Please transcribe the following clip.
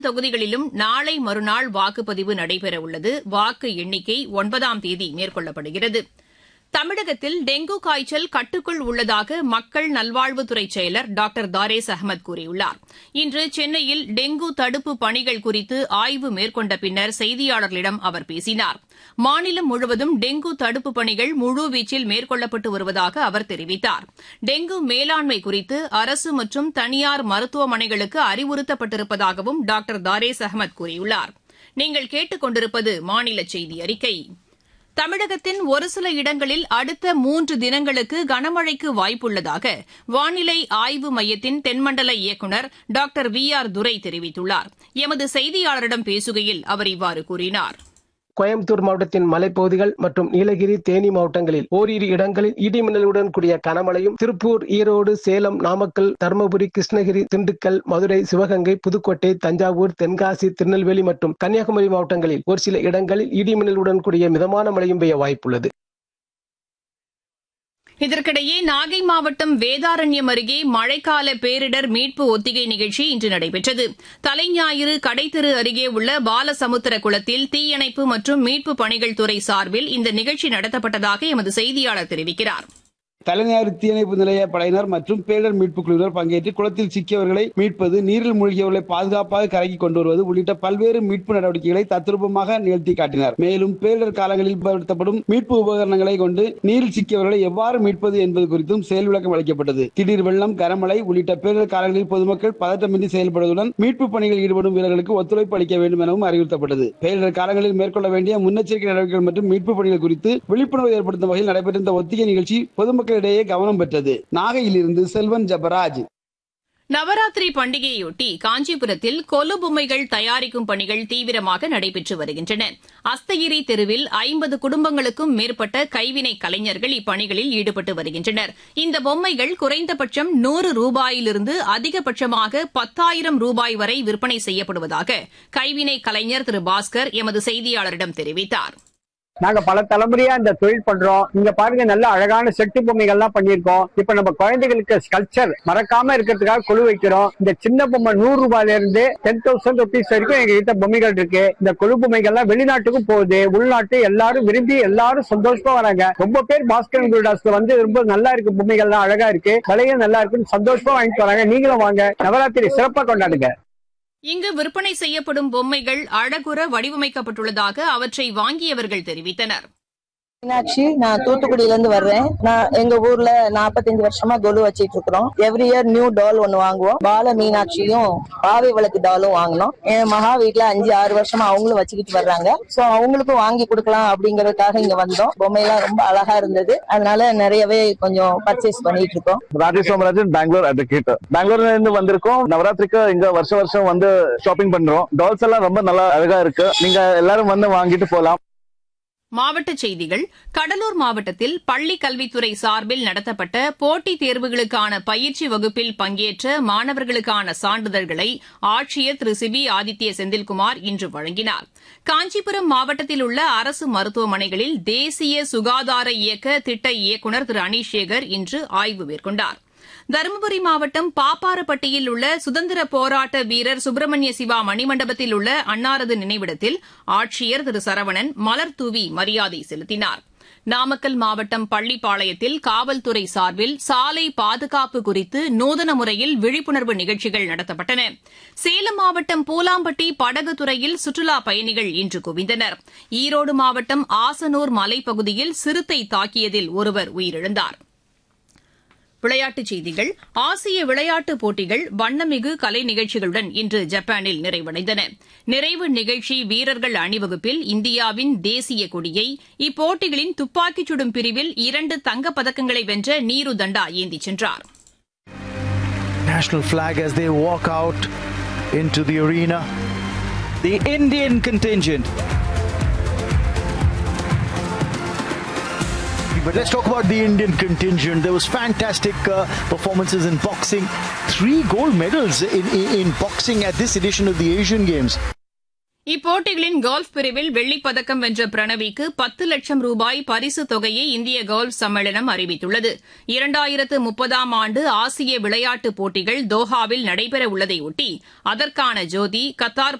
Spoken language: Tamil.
தொகுதிகளிலும் நாளை மறுநாள் வாக்குப்பதிவு நடைபெறவுள்ளது வாக்கு எண்ணிக்கை ஒன்பதாம் தேதி மேற்கொள்ளப்படுகிறது தமிழகத்தில் டெங்கு காய்ச்சல் கட்டுக்குள் உள்ளதாக மக்கள் நல்வாழ்வுத்துறை செயலர் டாக்டர் தாரேஸ் அகமது கூறியுள்ளார் இன்று சென்னையில் டெங்கு தடுப்பு பணிகள் குறித்து ஆய்வு மேற்கொண்ட பின்னர் செய்தியாளர்களிடம் அவர் பேசினார் மாநிலம் முழுவதும் டெங்கு தடுப்புப் பணிகள் முழுவீச்சில் மேற்கொள்ளப்பட்டு வருவதாக அவர் தெரிவித்தார் டெங்கு மேலாண்மை குறித்து அரசு மற்றும் தனியார் மருத்துவமனைகளுக்கு அறிவுறுத்தப்பட்டிருப்பதாகவும் டாக்டர் தாரேஸ் அகமது கூறியுள்ளார் நீங்கள் கேட்டுக் கொண்டிருப்பது மாநில செய்தி அறிக்கை தமிழகத்தின் ஒரு சில இடங்களில் அடுத்த மூன்று தினங்களுக்கு கனமழைக்கு வாய்ப்புள்ளதாக வானிலை ஆய்வு மையத்தின் தென்மண்டல இயக்குநர் டாக்டர் வி ஆர் துரை தெரிவித்துள்ளார் எமது செய்தியாளரிடம் பேசுகையில் அவர் இவ்வாறு கூறினார் கோயம்புத்தூர் மாவட்டத்தின் மலைப்பகுதிகள் மற்றும் நீலகிரி தேனி மாவட்டங்களில் ஓரிரு இடங்களில் இடிமின்னலுடன் கூடிய கனமழையும் திருப்பூர் ஈரோடு சேலம் நாமக்கல் தருமபுரி கிருஷ்ணகிரி திண்டுக்கல் மதுரை சிவகங்கை புதுக்கோட்டை தஞ்சாவூர் தென்காசி திருநெல்வேலி மற்றும் கன்னியாகுமரி மாவட்டங்களில் ஒரு சில இடங்களில் இடிமின்னலுடன் கூடிய மிதமான மழையும் பெய்ய வாய்ப்புள்ளது இதற்கிடையே நாகை மாவட்டம் வேதாரண்யம் அருகே மழைக்கால பேரிடர் மீட்பு ஒத்திகை நிகழ்ச்சி இன்று நடைபெற்றது தலைஞாயிறு கடைத்தெரு அருகே உள்ள பாலசமுத்திர குளத்தில் தீயணைப்பு மற்றும் மீட்பு பணிகள் துறை சார்பில் இந்த நிகழ்ச்சி நடத்தப்பட்டதாக எமது செய்தியாளர் தெரிவிக்கிறார் தலைஞாயிறு தீயணைப்பு நிலைய படையினர் மற்றும் பேரிடர் மீட்புக் குழுவினர் பங்கேற்று குளத்தில் சிக்கியவர்களை மீட்பது நீரில் மூழ்கியவர்களை பாதுகாப்பாக கரைக்கு கொண்டு வருவது உள்ளிட்ட பல்வேறு மீட்பு நடவடிக்கைகளை தத்ரூபமாக நிகழ்த்தி காட்டினர் மேலும் பேரிடர் காலங்களில் பயன்படுத்தப்படும் மீட்பு உபகரணங்களை கொண்டு நீரில் சிக்கியவர்களை எவ்வாறு மீட்பது என்பது குறித்தும் செயல் விளக்கம் அளிக்கப்பட்டது திடீர் வெள்ளம் கனமழை உள்ளிட்ட பேரிடர் காலங்களில் பொதுமக்கள் பதட்டமின்றி செயல்படுவதுடன் மீட்பு பணிகளில் ஈடுபடும் வீரர்களுக்கு ஒத்துழைப்பு அளிக்க வேண்டும் எனவும் அறிவுறுத்தப்பட்டது பேரிடர் காலங்களில் மேற்கொள்ள வேண்டிய முன்னெச்சரிக்கை நடவடிக்கைகள் மற்றும் மீட்பு பணிகள் குறித்து விழிப்புணர்வு ஏற்படுத்தும் வகையில் நடைபெற்ற இந்த ஒத்திகை நிகழ்ச்சி பொதுமக்கள் மக்களிடையே கவனம் பெற்றது நாகையிலிருந்து செல்வன் ஜபராஜ் நவராத்திரி பண்டிகையொட்டி காஞ்சிபுரத்தில் கொலு பொம்மைகள் தயாரிக்கும் பணிகள் தீவிரமாக நடைபெற்று வருகின்றன அஸ்தகிரி தெருவில் ஐம்பது குடும்பங்களுக்கும் மேற்பட்ட கைவினை கலைஞர்கள் இப்பணிகளில் ஈடுபட்டு வருகின்றனர் இந்த பொம்மைகள் குறைந்தபட்சம் நூறு ரூபாயிலிருந்து அதிகபட்சமாக பத்தாயிரம் ரூபாய் வரை விற்பனை செய்யப்படுவதாக கைவினை கலைஞர் திரு பாஸ்கர் எமது செய்தியாளரிடம் தெரிவித்தார் நாங்க பல தலைமுறையா இந்த தொழில் பண்றோம் இங்க பாருங்க நல்ல அழகான செட்டு பொம்மைகள் எல்லாம் பண்ணிருக்கோம் இப்ப நம்ம குழந்தைகளுக்கு ஸ்கல்ச்சர் மறக்காம இருக்கிறதுக்காக கொழு வைக்கிறோம் இந்த சின்ன பொம்மை நூறு ரூபாயில இருந்து டென் தௌசண்ட் ருபீஸ் வரைக்கும் எங்க கிட்ட பொம்மைகள் இருக்கு இந்த கொழு பொம்மைகள் எல்லாம் வெளிநாட்டுக்கும் போகுது உள்நாட்டு எல்லாரும் விரும்பி எல்லாரும் சந்தோஷமா வராங்க ரொம்ப பேர் பாஸ்கர் குருடாஸ்ல வந்து ரொம்ப நல்லா இருக்கு பொம்மைகள் எல்லாம் அழகா இருக்கு விலையும் நல்லா இருக்குன்னு சந்தோஷமா வாங்கிட்டு வராங்க நீங்களும் வாங்க நவராத்திரி சிறப்பா கொண்டாடுங்க இங்கு விற்பனை செய்யப்படும் பொம்மைகள் அழகுற வடிவமைக்கப்பட்டுள்ளதாக அவற்றை வாங்கியவர்கள் தெரிவித்தனர் மீனாட்சி நான் தூத்துக்குடியில இருந்து வர்றேன் நான் எங்க ஊர்ல நாற்பத்தஞ்சு வருஷமா கொலு வச்சிட்டு இருக்கிறோம் எவ்ரி இயர் நியூ டால் ஒன்னு வாங்குவோம் பால மீனாட்சியும் பாவை விளக்கு டாலும் வாங்கினோம் என் மகா வீட்டுல அஞ்சு ஆறு வருஷமா அவங்களும் வச்சுக்கிட்டு வர்றாங்க சோ அவங்களுக்கும் வாங்கி கொடுக்கலாம் அப்படிங்கறதுக்காக இங்க வந்தோம் பொம்மையெல்லாம் ரொம்ப அழகா இருந்தது அதனால நிறையவே கொஞ்சம் பர்ச்சேஸ் பண்ணிட்டு இருக்கோம் ராஜேஷ் சோமராஜன் பெங்களூர் அட்வொகேட் பெங்களூர்ல இருந்து வந்திருக்கோம் நவராத்திரிக்கு இங்க வருஷம் வருஷம் வந்து ஷாப்பிங் பண்றோம் டால்ஸ் எல்லாம் ரொம்ப நல்லா அழகா இருக்கு நீங்க எல்லாரும் வந்து வாங்கிட்டு போலாம் மாவட்டச் செய்திகள் கடலூர் மாவட்டத்தில் பள்ளிக் கல்வித்துறை சார்பில் நடத்தப்பட்ட போட்டித் தேர்வுகளுக்கான பயிற்சி வகுப்பில் பங்கேற்ற மாணவர்களுக்கான சான்றிதழ்களை ஆட்சியர் திரு சிபி ஆதித்ய செந்தில்குமார் இன்று வழங்கினார் காஞ்சிபுரம் மாவட்டத்தில் உள்ள அரசு மருத்துவமனைகளில் தேசிய சுகாதார இயக்க திட்ட இயக்குநர் திரு அனீஷேகர் இன்று ஆய்வு மேற்கொண்டார் தருமபுரி மாவட்டம் பாப்பாரப்பட்டியில் உள்ள சுதந்திர போராட்ட வீரர் சுப்பிரமணிய சிவா மணிமண்டபத்தில் உள்ள அன்னாரது நினைவிடத்தில் ஆட்சியர் திரு சரவணன் மலர் தூவி மரியாதை செலுத்தினார் நாமக்கல் மாவட்டம் பள்ளிப்பாளையத்தில் காவல்துறை சார்பில் சாலை பாதுகாப்பு குறித்து நூதன முறையில் விழிப்புணர்வு நிகழ்ச்சிகள் நடத்தப்பட்டன சேலம் மாவட்டம் பூலாம்பட்டி படகுத்துறையில் சுற்றுலா பயணிகள் இன்று குவிந்தனர் ஈரோடு மாவட்டம் ஆசனூர் மலைப்பகுதியில் சிறுத்தை தாக்கியதில் ஒருவர் உயிரிழந்தார் விளையாட்டுச் செய்திகள் ஆசிய விளையாட்டுப் போட்டிகள் வண்ணமிகு கலை நிகழ்ச்சிகளுடன் இன்று ஜப்பானில் நிறைவடைந்தன நிறைவு நிகழ்ச்சி வீரர்கள் அணிவகுப்பில் இந்தியாவின் தேசிய கொடியை இப்போட்டிகளின் துப்பாக்கிச் சுடும் பிரிவில் இரண்டு தங்கப் பதக்கங்களை வென்ற நீரு தண்டா ஏந்திச் சென்றார் National flag as they walk out into the arena. The Indian contingent But let's talk about the Indian contingent. There was fantastic uh, performances in boxing. Three gold medals in, in, in boxing at this edition of the Asian Games. இப்போட்டிகளின் கோல்ஃப் பிரிவில் வெள்ளிப் பதக்கம் வென்ற பிரணவிக்கு பத்து லட்சம் ரூபாய் பரிசுத் தொகையை இந்திய கோல்ஃப் சம்மேளனம் அறிவித்துள்ளது இரண்டாயிரத்து முப்பதாம் ஆண்டு ஆசிய விளையாட்டுப் போட்டிகள் தோஹாவில் நடைபெறவுள்ளதையொட்டி அதற்கான ஜோதி கத்தார்